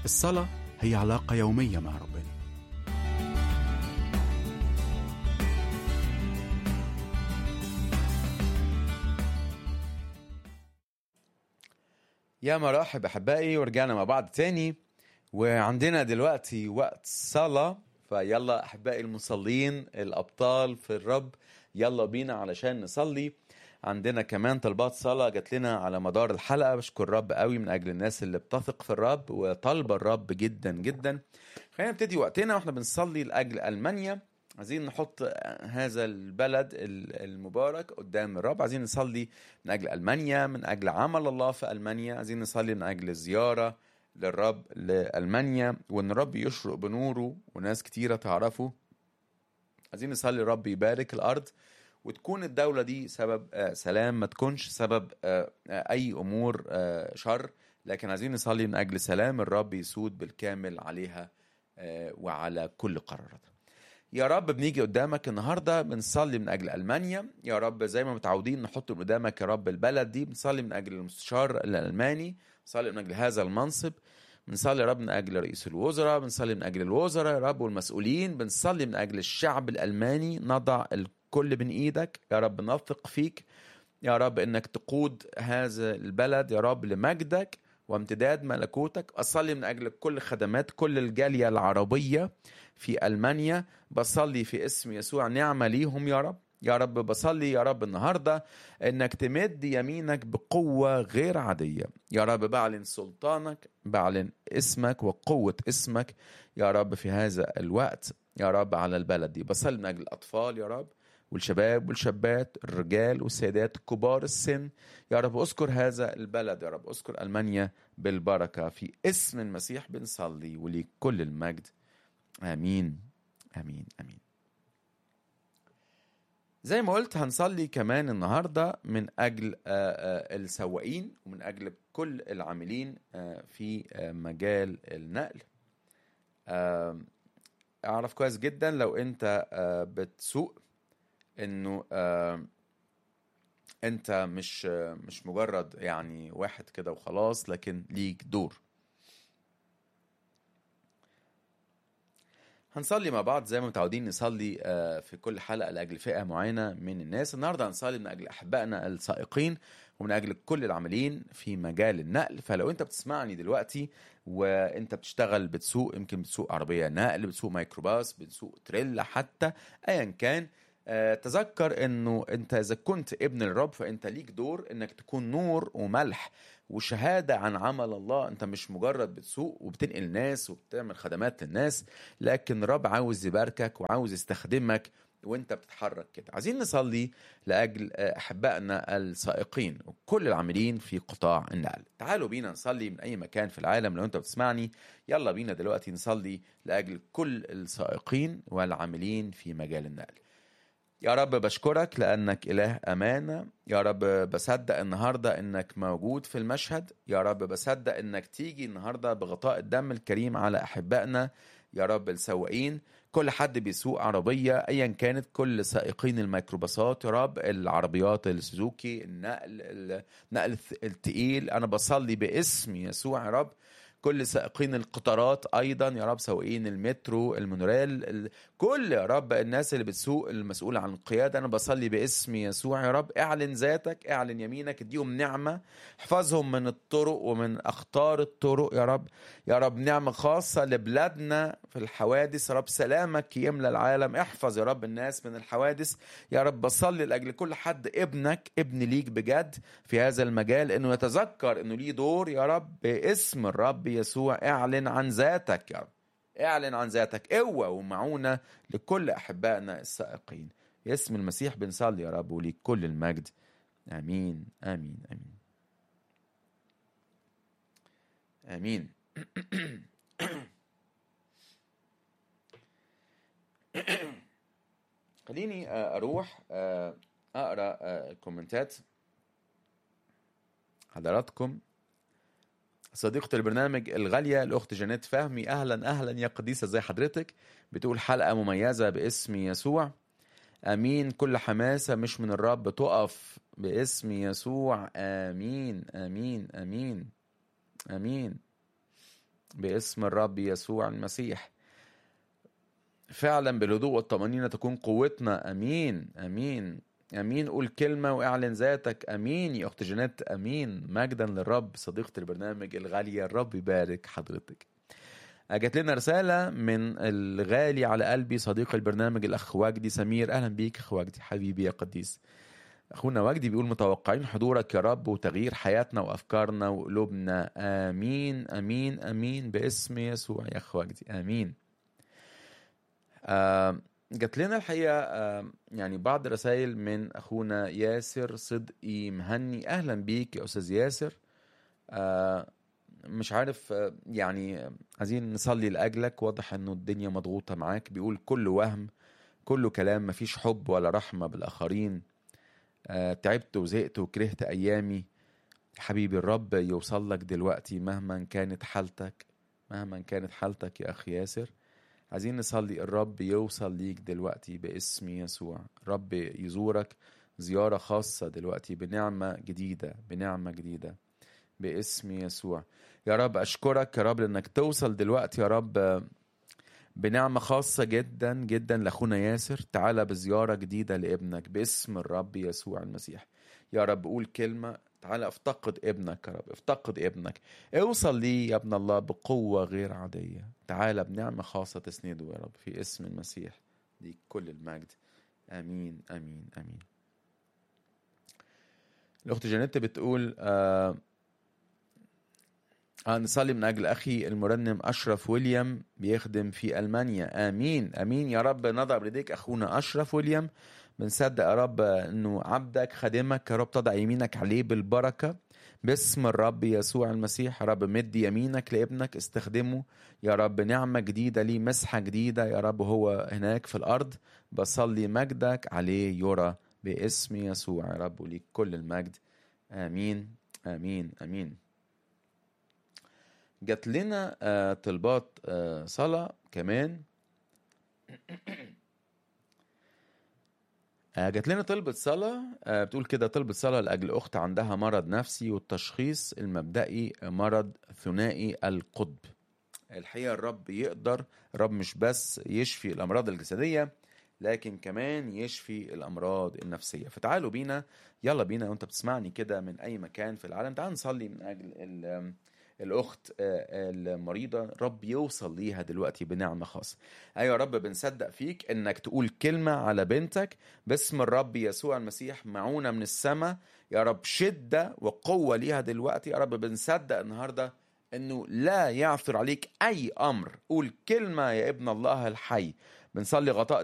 الصلاة هي علاقة يومية مع ربنا يا مرحب احبائي ورجعنا مع بعض تاني وعندنا دلوقتي وقت صلاة فيلا احبائي المصلين الابطال في الرب يلا بينا علشان نصلي عندنا كمان طلبات صلاة جات لنا على مدار الحلقة بشكر الرب قوي من أجل الناس اللي بتثق في الرب وطالبة الرب جدا جدا خلينا نبتدي وقتنا واحنا بنصلي لأجل ألمانيا عايزين نحط هذا البلد المبارك قدام الرب عايزين نصلي من أجل ألمانيا من أجل عمل الله في ألمانيا عايزين نصلي من أجل الزيارة للرب لألمانيا وإن الرب يشرق بنوره وناس كتيرة تعرفه عايزين نصلي الرب يبارك الأرض وتكون الدولة دي سبب آه، سلام ما تكونش سبب آه، آه، أي أمور آه، شر لكن عايزين نصلي من أجل سلام الرب يسود بالكامل عليها آه، وعلى كل قراراتها يا رب بنيجي قدامك النهارده بنصلي من اجل المانيا يا رب زي ما متعودين نحط قدامك يا رب البلد دي بنصلي من اجل المستشار الالماني بنصلي من اجل هذا المنصب بنصلي يا رب من اجل رئيس الوزراء بنصلي من اجل الوزراء يا رب والمسؤولين بنصلي من اجل الشعب الالماني نضع الكل بين ايدك يا رب نثق فيك يا رب انك تقود هذا البلد يا رب لمجدك وامتداد ملكوتك اصلي من اجل كل خدمات كل الجاليه العربيه في المانيا بصلي في اسم يسوع نعمه ليهم يا رب يا رب بصلي يا رب النهارده انك تمد يمينك بقوه غير عاديه يا رب بعلن سلطانك بعلن اسمك وقوه اسمك يا رب في هذا الوقت يا رب على البلد دي بصلي من اجل الاطفال يا رب والشباب والشابات الرجال والسيدات كبار السن يا رب اذكر هذا البلد يا رب اذكر المانيا بالبركه في اسم المسيح بنصلي وليك كل المجد امين امين امين زي ما قلت هنصلي كمان النهارده من اجل آه، آه، السواقين ومن اجل كل العاملين آه، في آه، مجال النقل آه، اعرف كويس جدا لو انت آه، بتسوق انه آه، انت مش آه، مش مجرد يعني واحد كده وخلاص لكن ليك دور هنصلي مع بعض زي ما متعودين نصلي آه، في كل حلقة لأجل فئة معينة من الناس النهاردة هنصلي من أجل أحبائنا السائقين ومن أجل كل العاملين في مجال النقل فلو أنت بتسمعني دلوقتي وأنت بتشتغل بتسوق يمكن بتسوق عربية نقل بتسوق ميكروباص بتسوق تريلا حتى أيا كان آه، تذكر انه انت اذا كنت ابن الرب فانت ليك دور انك تكون نور وملح وشهادة عن عمل الله انت مش مجرد بتسوق وبتنقل ناس وبتعمل خدمات للناس لكن الرب عاوز يباركك وعاوز يستخدمك وانت بتتحرك كده عايزين نصلي لاجل آه، احبائنا السائقين وكل العاملين في قطاع النقل تعالوا بينا نصلي من اي مكان في العالم لو انت بتسمعني يلا بينا دلوقتي نصلي لاجل كل السائقين والعاملين في مجال النقل يا رب بشكرك لأنك إله أمانة يا رب بصدق النهاردة إنك موجود في المشهد يا رب بصدق إنك تيجي النهاردة بغطاء الدم الكريم على أحبائنا يا رب السواقين كل حد بيسوق عربية أيا كانت كل سائقين الميكروباصات يا رب العربيات السوزوكي النقل النقل التقيل أنا بصلي باسم يسوع يا رب كل سائقين القطارات ايضا يا رب سواقين المترو المونوريل ال... كل يا رب الناس اللي بتسوق المسؤول عن القياده انا بصلي باسم يسوع يا رب اعلن ذاتك اعلن يمينك اديهم نعمه احفظهم من الطرق ومن اخطار الطرق يا رب يا رب نعمه خاصه لبلادنا في الحوادث يا رب سلامك يملى العالم احفظ يا رب الناس من الحوادث يا رب بصلي لاجل كل حد ابنك ابن ليك بجد في هذا المجال انه يتذكر انه ليه دور يا رب باسم الرب يسوع اعلن عن ذاتك يا رب اعلن عن ذاتك قوة ومعونة لكل أحبائنا السائقين باسم المسيح بنصلي يا رب وليك كل المجد آمين آمين آمين آمين خليني آه، أروح آه، أقرأ آه، الكومنتات حضراتكم صديقة البرنامج الغالية الأخت جانيت فهمي أهلا أهلا يا قديسة زي حضرتك بتقول حلقة مميزة باسم يسوع أمين كل حماسة مش من الرب تقف باسم يسوع آمين آمين آمين آمين باسم الرب يسوع المسيح فعلا بالهدوء والطمأنينة تكون قوتنا امين امين امين قول كلمة واعلن ذاتك امين يا اخت جنات امين مجدا للرب صديقة البرنامج الغالية الرب يبارك حضرتك جات لنا رسالة من الغالي على قلبي صديق البرنامج الأخ وجدي سمير أهلا بيك أخ وجدي حبيبي يا قديس أخونا وجدي بيقول متوقعين حضورك يا رب وتغيير حياتنا وأفكارنا وقلوبنا آمين آمين آمين باسم يسوع يا أخ وجدي آمين آه جات لنا الحقيقة آه يعني بعض رسائل من أخونا ياسر صدقي مهني أهلا بيك يا أستاذ ياسر آه مش عارف آه، يعني عايزين نصلي لأجلك واضح انه الدنيا مضغوطة معاك بيقول كل وهم كله كلام مفيش حب ولا رحمة بالآخرين آه، تعبت وزهقت وكرهت أيامي حبيبي الرب يوصل لك دلوقتي مهما كانت حالتك مهما كانت حالتك يا أخي ياسر عايزين نصلي الرب يوصل ليك دلوقتي باسم يسوع الرب يزورك زيارة خاصة دلوقتي بنعمة جديدة بنعمة جديدة باسم يسوع يا رب أشكرك يا رب لأنك توصل دلوقتي يا رب بنعمة خاصة جدا جدا لأخونا ياسر تعالى بزيارة جديدة لابنك باسم الرب يسوع المسيح يا رب قول كلمة تعالى افتقد ابنك يا رب افتقد ابنك اوصل لي يا ابن الله بقوة غير عادية تعالى بنعمة خاصة تسنده يا رب في اسم المسيح ليك كل المجد امين امين امين الاخت جانيت بتقول آه آه نصلي من أجل أخي المرنم أشرف ويليام بيخدم في ألمانيا آمين آمين يا رب نضع بيديك أخونا أشرف ويليام بنصدق يا رب أنه عبدك خادمك يا رب تضع يمينك عليه بالبركة باسم الرب يسوع المسيح يا رب مد يمينك لابنك استخدمه يا رب نعمة جديدة ليه مسحة جديدة يا رب هو هناك في الأرض بصلي مجدك عليه يرى باسم يسوع يا رب وليك كل المجد آمين آمين آمين جات لنا آه، طلبات آه، صلاة كمان آه، جات لنا طلبة صلاة آه، بتقول كده طلبة صلاة لأجل أخت عندها مرض نفسي والتشخيص المبدئي مرض ثنائي القطب الحقيقة الرب يقدر الرب مش بس يشفي الأمراض الجسدية لكن كمان يشفي الأمراض النفسية فتعالوا بينا يلا بينا وانت بتسمعني كده من أي مكان في العالم تعال نصلي من أجل ال- الاخت آه، المريضه رب يوصل ليها دلوقتي بنعمه خاصه ايوه يا رب بنصدق فيك انك تقول كلمه على بنتك باسم الرب يسوع المسيح معونه من السماء يا رب شده وقوه ليها دلوقتي يا رب بنصدق النهارده انه لا يعثر عليك اي امر قول كلمه يا ابن الله الحي بنصلي غطاء